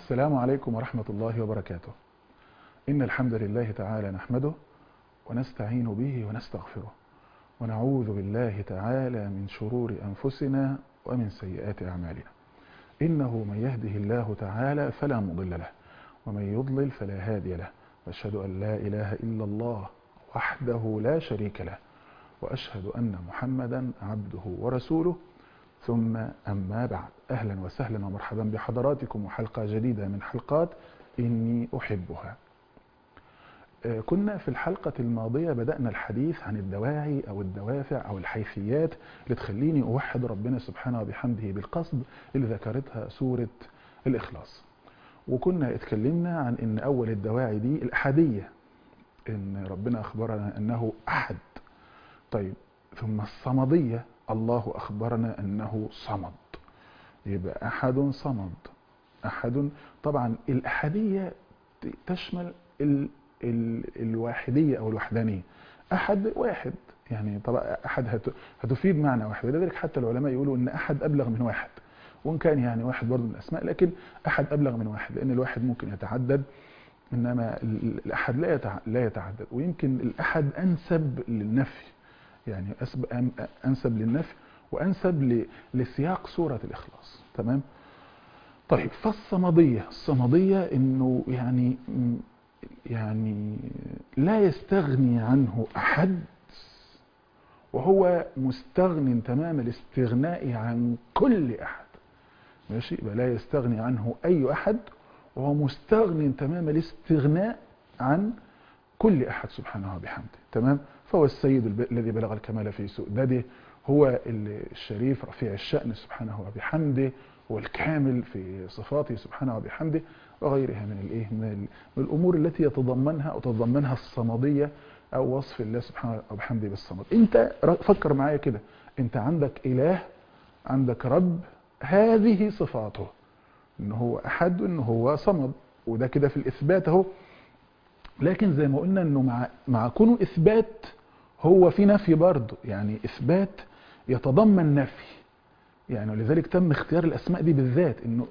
السلام عليكم ورحمة الله وبركاته إن الحمد لله تعالى نحمده ونستعين به ونستغفره ونعوذ بالله تعالى من شرور أنفسنا ومن سيئات أعمالنا إنه من يهده الله تعالى فلا مضل له ومن يضلل فلا هادي له وأشهد أن لا إله إلا الله وحده لا شريك له وأشهد أن محمدا عبده ورسوله ثم أما بعد أهلا وسهلا ومرحبا بحضراتكم وحلقة جديدة من حلقات إني أحبها كنا في الحلقة الماضية بدأنا الحديث عن الدواعي أو الدوافع أو الحيثيات اللي تخليني أوحد ربنا سبحانه وبحمده بالقصد اللي ذكرتها سورة الإخلاص وكنا اتكلمنا عن ان اول الدواعي دي الاحادية ان ربنا اخبرنا انه احد طيب ثم الصمدية الله اخبرنا انه صمد يبقى احد صمد احد طبعا الاحادية تشمل ال ال الواحدية او الوحدانية احد واحد يعني طبعا احد هت هتفيد معنى واحد لذلك حتى العلماء يقولوا ان احد ابلغ من واحد وان كان يعني واحد برضه من الاسماء لكن احد ابلغ من واحد لان الواحد ممكن يتعدد انما الاحد لا لا يتعدد ويمكن الاحد انسب للنفي يعني انسب للنفي وانسب لسياق سوره الاخلاص تمام طيب فالصمديه الصمديه انه يعني يعني لا يستغني عنه احد وهو مستغن تمام الاستغناء عن كل احد ماشي يبقى لا يستغني عنه اي احد وهو مستغن تمام الاستغناء عن كل احد سبحانه وبحمده تمام فهو السيد الذي بلغ الكمال في سؤدده هو الشريف رفيع الشأن سبحانه وبحمده هو الكامل في صفاته سبحانه وبحمده وغيرها من الايه من الامور التي يتضمنها او تتضمنها الصمديه او وصف الله سبحانه وبحمده بالصمد انت فكر معايا كده انت عندك اله عندك رب هذه صفاته ان هو احد ان هو صمد وده كده في الاثبات اهو لكن زي ما قلنا انه مع مع كونه اثبات هو في نفي برضه يعني اثبات يتضمن نفي يعني ولذلك تم اختيار الاسماء دي بالذات انه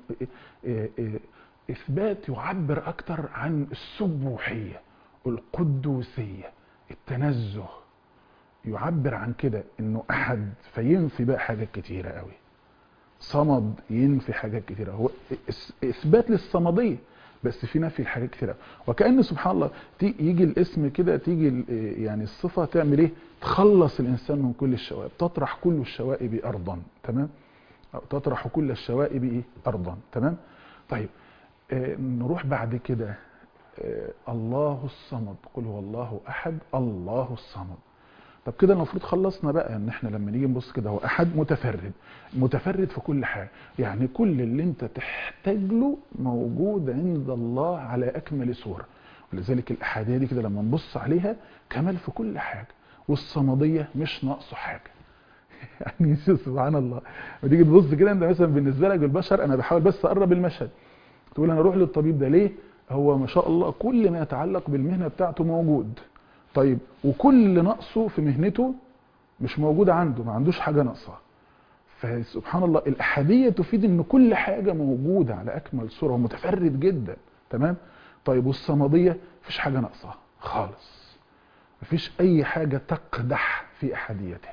اثبات يعبر اكتر عن السبوحيه القدوسيه التنزه يعبر عن كده انه احد فينفي بقى حاجات كتيره قوي صمد ينفي حاجات كتيرة هو إثبات للصمدية بس في نفي الحاجات كتيرة وكأن سبحان الله يجي الاسم كده تيجي يعني الصفة تعمل ايه تخلص الإنسان من كل الشوائب تطرح كل الشوائب أرضا تمام أو تطرح كل الشوائب ايه أرضا تمام طيب آه نروح بعد كده آه الله الصمد قل هو الله أحد الله الصمد طب كده المفروض خلصنا بقى ان احنا لما نيجي نبص كده هو احد متفرد متفرد في كل حاجه يعني كل اللي انت تحتاج له موجود عند الله على اكمل صوره ولذلك الاحاديه دي كده لما نبص عليها كمال في كل حاجه والصمديه مش ناقصه حاجه يعني سبحان الله وتيجي تبص كده انت مثلا بالنسبه لك بالبشر انا بحاول بس اقرب المشهد تقول انا اروح للطبيب ده ليه هو ما شاء الله كل ما يتعلق بالمهنه بتاعته موجود طيب وكل نقصه في مهنته مش موجود عنده ما عندوش حاجة ناقصة فسبحان الله الأحادية تفيد ان كل حاجة موجودة على أكمل صورة ومتفرد جدا تمام طيب والصمدية مفيش حاجة ناقصة خالص مفيش أي حاجة تقدح في أحاديته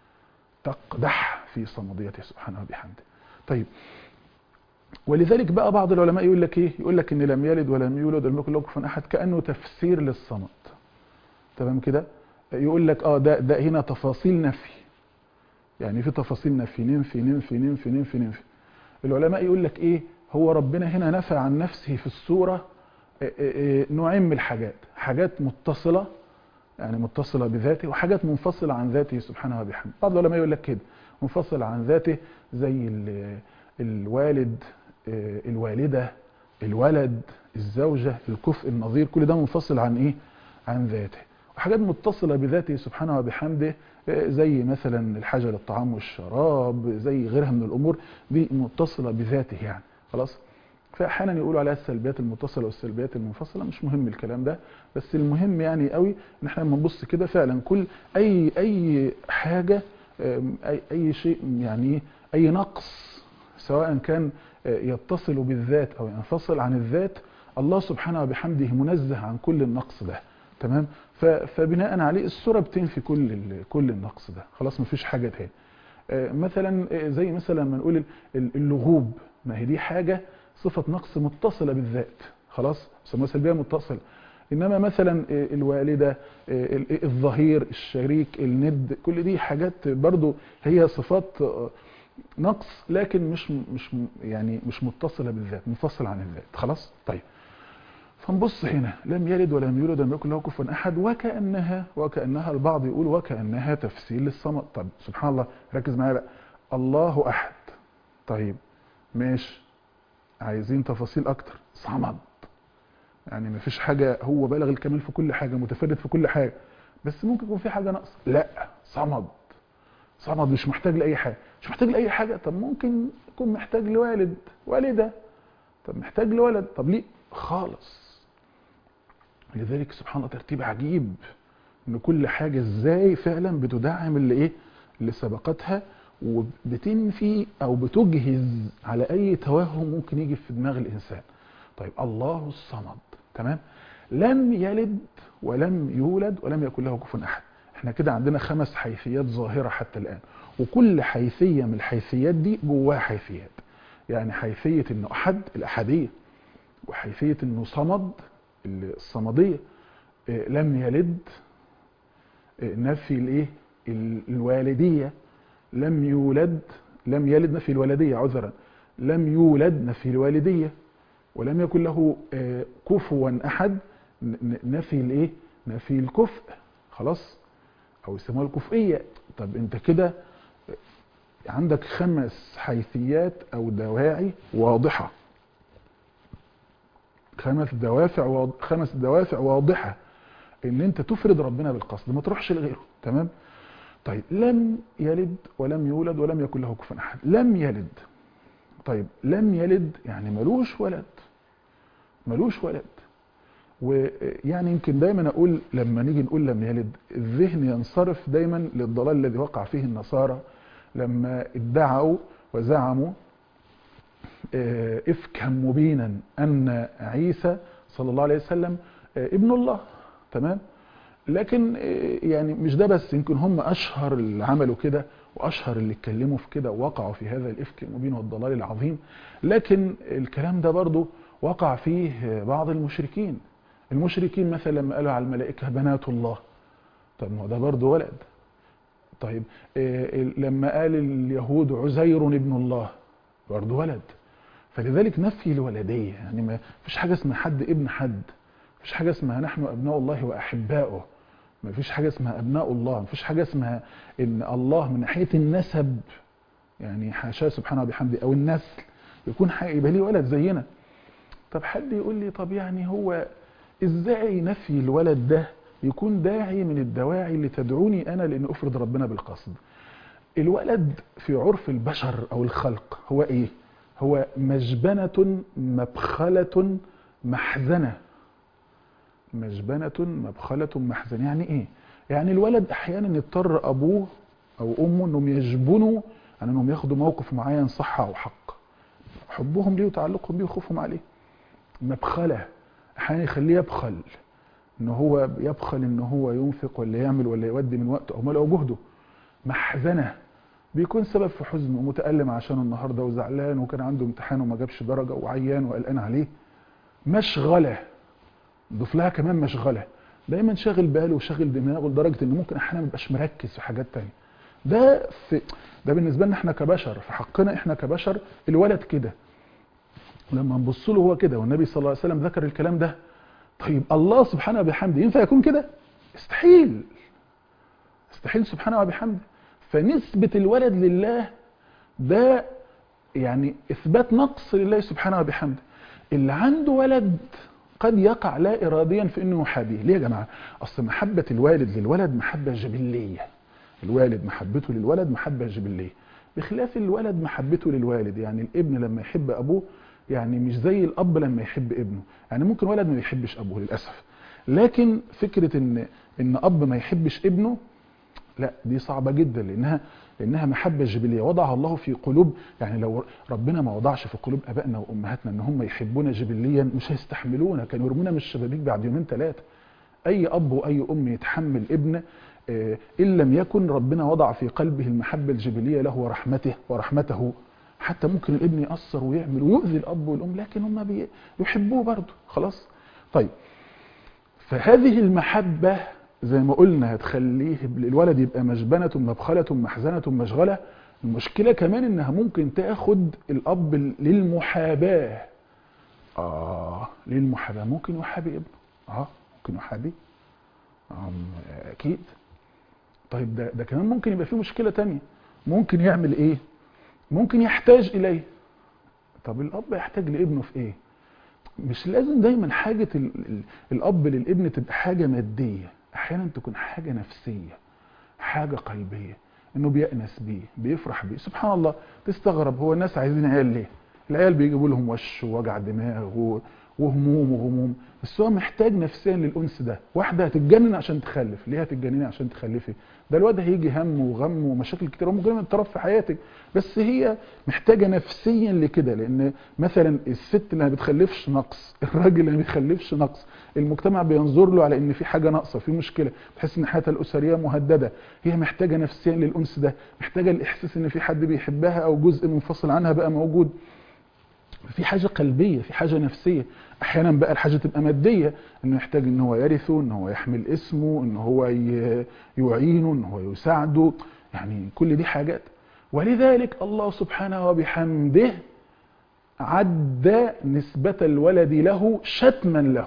تقدح في صمديته سبحانه وبحمده طيب ولذلك بقى بعض العلماء يقول لك ايه يقول لك ان لم يلد ولم يولد ولم يكن له كفوا احد كانه تفسير للصمد تمام كده يقول لك اه ده ده هنا تفاصيل نفي يعني في تفاصيل نفي ننفي ننفي ننفي ننفي ننفي العلماء يقول لك ايه هو ربنا هنا نفى عن نفسه في السوره نوعين من الحاجات حاجات متصله يعني متصله بذاته وحاجات منفصله عن ذاته سبحانه وبحمده بعض العلماء يقول لك كده منفصله عن ذاته زي الوالد الوالده الولد الزوجه الكفء النظير كل ده منفصل عن ايه عن ذاته وحاجات متصلة بذاته سبحانه وبحمده زي مثلا الحاجة للطعام والشراب زي غيرها من الأمور دي متصلة بذاته يعني خلاص فأحيانا يقولوا عليها السلبيات المتصلة والسلبيات المنفصلة مش مهم الكلام ده بس المهم يعني قوي ان احنا لما نبص كده فعلا كل اي اي حاجة اي, أي شيء يعني اي نقص سواء كان يتصل بالذات او ينفصل عن الذات الله سبحانه وبحمده منزه عن كل النقص ده تمام فبناء عليه السوره بتنفي كل كل النقص ده خلاص مفيش حاجه تاني مثلا زي مثلا ما نقول اللغوب ما هي دي حاجه صفه نقص متصله بالذات خلاص بيسموها سلبيه متصله انما مثلا الوالده الظهير الشريك الند كل دي حاجات برضو هي صفات نقص لكن مش مش يعني مش متصله بالذات منفصله عن الذات خلاص طيب فنبص هنا لم يلد ولم يولد ولم يكن له كفوا احد وكانها وكانها البعض يقول وكانها تفسير للصمد طب سبحان الله ركز معايا بقى الله احد طيب ماشي عايزين تفاصيل اكتر صمد يعني ما فيش حاجه هو بالغ الكمال في كل حاجه متفرد في كل حاجه بس ممكن يكون في حاجه ناقصه لا صمد صمد مش محتاج لاي حاجه مش محتاج لاي حاجه طب ممكن يكون محتاج لوالد والده طب محتاج لولد طب ليه خالص لذلك سبحان الله ترتيب عجيب ان كل حاجه ازاي فعلا بتدعم اللي ايه اللي سبقتها وبتنفي او بتجهز على اي توهم ممكن يجي في دماغ الانسان طيب الله الصمد تمام لم يلد ولم يولد ولم يكن له كفوا احد احنا كده عندنا خمس حيثيات ظاهره حتى الان وكل حيثيه من الحيثيات دي جواها حيثيات يعني حيثيه انه احد الاحديه وحيثيه انه صمد الصمديه إيه لم يلد إيه نفي الايه الوالديه لم يولد لم يلد نفي الولديه عذرا لم يولد نفي الوالديه ولم يكن له كفوا احد نفي الايه نفي الكفء خلاص او يسموها الكفئيه طب انت كده عندك خمس حيثيات او دواعي واضحه خمس دوافع واضح خمس دوافع واضحه ان انت تفرد ربنا بالقصد ما تروحش لغيره تمام طيب لم يلد ولم يولد ولم يكن له كفوا احد لم يلد طيب لم يلد يعني ملوش ولد ملوش ولد ويعني يمكن دايما اقول لما نيجي نقول لم يلد الذهن ينصرف دايما للضلال الذي وقع فيه النصارى لما ادعوا وزعموا افكا مبينا ان عيسى صلى الله عليه وسلم ابن الله تمام لكن يعني مش ده بس يمكن هم اشهر اللي عملوا كده واشهر اللي اتكلموا في كده ووقعوا في هذا الافك المبين والضلال العظيم لكن الكلام ده برضو وقع فيه بعض المشركين المشركين مثلا لما قالوا على الملائكه بنات الله طب ما ده برضه ولد طيب لما قال اليهود عزير ابن الله برضه ولد فلذلك نفي الولديه يعني ما فيش حاجه اسمها حد ابن حد مفيش حاجه اسمها نحن ابناء الله واحباؤه ما فيش حاجه اسمها ابناء الله ما فيش حاجه اسمها ان الله من ناحيه النسب يعني حاشاه سبحانه وبحمده او النسل يكون يبقى ليه ولد زينا طب حد يقول لي طب يعني هو ازاي نفي الولد ده يكون داعي من الدواعي اللي تدعوني انا لان افرض ربنا بالقصد الولد في عرف البشر او الخلق هو ايه هو مجبنة مبخلة محزنة مجبنة مبخلة محزنة يعني ايه يعني الولد احيانا يضطر ابوه او امه انهم يجبنوا عن انهم ياخدوا موقف معين صح او حق حبهم ليه وتعلقهم بيه وخوفهم عليه مبخله احيانا يخليه يبخل ان هو يبخل ان هو ينفق ولا يعمل ولا يودي من وقته او ماله او جهده محزنه بيكون سبب في حزن ومتألم عشان النهارده وزعلان وكان عنده امتحان وما جابش درجه وعيان وقلقان عليه مشغله ضيف لها كمان مشغله دايما شاغل باله وشاغل دماغه لدرجه انه ممكن احيانا ما يبقاش مركز في حاجات تانية ده في ده بالنسبه لنا احنا كبشر في حقنا احنا كبشر الولد كده لما نبص له هو كده والنبي صلى الله عليه وسلم ذكر الكلام ده طيب الله سبحانه وبحمده ينفع يكون كده استحيل استحيل سبحانه وبحمده فنسبة الولد لله ده يعني إثبات نقص لله سبحانه وبحمده اللي عنده ولد قد يقع لا إراديا في أنه يحابيه ليه يا جماعة أصل محبة الوالد للولد محبة جبلية الوالد محبته للولد محبة جبلية بخلاف الولد محبته للوالد يعني الابن لما يحب أبوه يعني مش زي الأب لما يحب ابنه يعني ممكن ولد ما يحبش أبوه للأسف لكن فكرة إن إن أب ما يحبش ابنه لا دي صعبة جدا لأنها لأنها محبة جبلية وضعها الله في قلوب يعني لو ربنا ما وضعش في قلوب أبائنا وأمهاتنا إن هم يحبونا جبليا مش هيستحملونا كانوا يرمونا من الشبابيك بعد يومين ثلاثة أي أب وأي أم يتحمل ابن آه، إن لم يكن ربنا وضع في قلبه المحبة الجبلية له ورحمته ورحمته حتى ممكن الابن يأثر ويعمل ويؤذي الأب والأم لكن هم بي- يحبوه برضه خلاص طيب فهذه المحبة زي ما قلنا هتخليه الولد يبقى مجبنة مبخلة محزنة مشغلة المشكلة كمان انها ممكن تاخد الاب للمحاباة اه للمحاباة ممكن يحابي ابنه اه ممكن يحابي آه اكيد طيب ده, ده كمان ممكن يبقى فيه مشكلة تانية ممكن يعمل ايه ممكن يحتاج اليه طب الاب يحتاج لابنه في ايه مش لازم دايما حاجة ال ال الاب للابن تبقى حاجة مادية احيانا تكون حاجة نفسية حاجة قلبية انه بيأنس بيه بيفرح بيه سبحان الله تستغرب هو الناس عايزين عيال ليه العيال بيجيبوا لهم وش ووجع دماغ و- وهموم وغموم بس هو محتاج نفسيا للانس ده واحده هتتجنن عشان تخلف ليه هتتجنني عشان تخلفي ده الواد هيجي هم وغم ومشاكل كتير وممكن من طرف في حياتك بس هي محتاجه نفسيا لكده لان مثلا الست اللي ما بتخلفش نقص الراجل اللي ما بيخلفش نقص المجتمع بينظر له على ان في حاجه ناقصه في مشكله بتحس ان حياتها الاسريه مهدده هي محتاجه نفسيا للانس ده محتاجه الاحساس ان في حد بيحبها او جزء منفصل عنها بقى موجود في حاجه قلبيه في حاجه نفسيه احيانا بقى الحاجه تبقى ماديه انه يحتاج ان هو يرثه ان هو يحمل اسمه ان هو ي- يعينه ان هو يساعده يعني كل دي حاجات ولذلك الله سبحانه وبحمده عد نسبة الولد له شتما له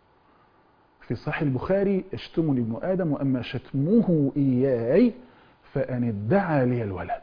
في صحيح البخاري اشتمني ابن آدم وأما شتمه إياي فأن ادعى لي الولد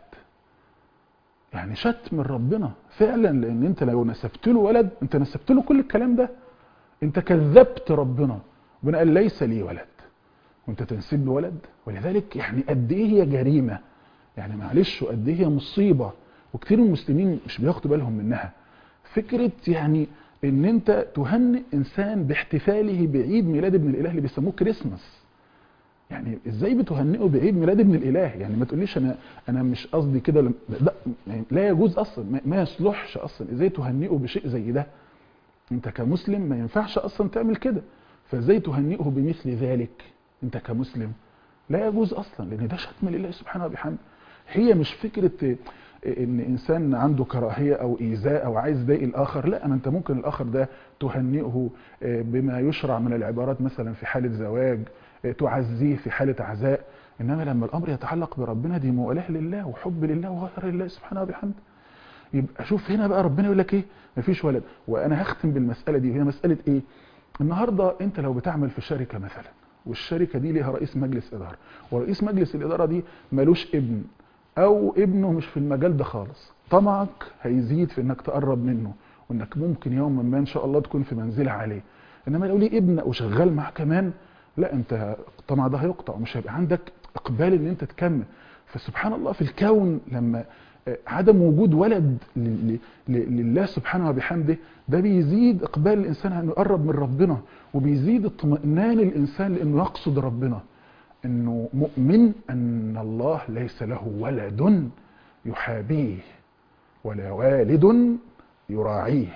يعني شتم ربنا فعلا لان انت لو نسبت له ولد انت نسبت له كل الكلام ده انت كذبت ربنا ربنا قال ليس لي ولد وانت تنسب له ولد ولذلك يعني قد ايه هي جريمه يعني معلش وقد ايه هي مصيبه وكثير من المسلمين مش بياخدوا بالهم منها فكره يعني ان انت تهنئ انسان باحتفاله بعيد ميلاد ابن الاله اللي بيسموه كريسماس يعني ازاي بتهنئه بعيد ميلاد ابن الاله يعني ما تقوليش انا انا مش قصدي كده لم- لا يعني لا يجوز اصلا ما- ما يصلحش اصلا ازاي تهنئه بشيء زي ده انت كمسلم ما ينفعش اصلا تعمل كده فازاي تهنئه بمثل ذلك انت كمسلم لا يجوز اصلا لان ده شتم لله سبحانه وبحمده هي مش فكره ان انسان عنده كراهيه او ايذاء او عايز يضايق الاخر لا ما انت ممكن الاخر ده تهنئه بما يشرع من العبارات مثلا في حاله زواج تعزيه في حاله عزاء انما لما الامر يتعلق بربنا دي موالاه لله وحب لله وغير لله سبحانه وبحمده يبقى شوف هنا بقى ربنا يقول لك ايه مفيش ولد وانا هختم بالمساله دي وهي مساله ايه النهارده انت لو بتعمل في شركه مثلا والشركه دي ليها رئيس مجلس اداره ورئيس مجلس الاداره دي ملوش ابن او ابنه مش في المجال ده خالص طمعك هيزيد في انك تقرب منه وانك ممكن يوما ما ان شاء الله تكون في منزله عليه انما لو ليه ابن وشغال معاه كمان لا انت الطمع ده هيقطع ومش هيبقى عندك اقبال ان انت تكمل فسبحان الله في الكون لما عدم وجود ولد ل- ل- لله سبحانه وبحمده ده بيزيد اقبال الانسان انه يقرب من ربنا وبيزيد اطمئنان الانسان لانه يقصد ربنا انه مؤمن ان الله ليس له ولد يحابيه ولا والد يراعيه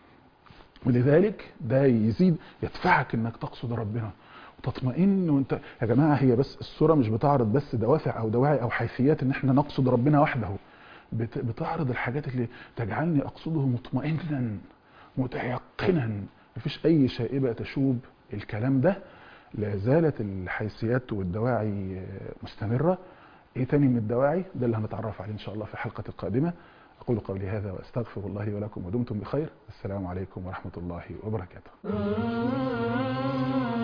ولذلك ده يزيد يدفعك انك تقصد ربنا وتطمئن وانت يا جماعه هي بس الصوره مش بتعرض بس دوافع او دواعي او حيثيات ان احنا نقصد ربنا وحده بت- بتعرض الحاجات اللي تجعلني اقصده مطمئنا متيقنا مفيش اي شائبه تشوب الكلام ده لا زالت الحيثيات والدواعي مستمره ايه تاني من الدواعي ده اللي هنتعرف عليه ان شاء الله في الحلقه القادمه اقول قولي هذا واستغفر الله لي ولكم ودمتم بخير السلام عليكم ورحمه الله وبركاته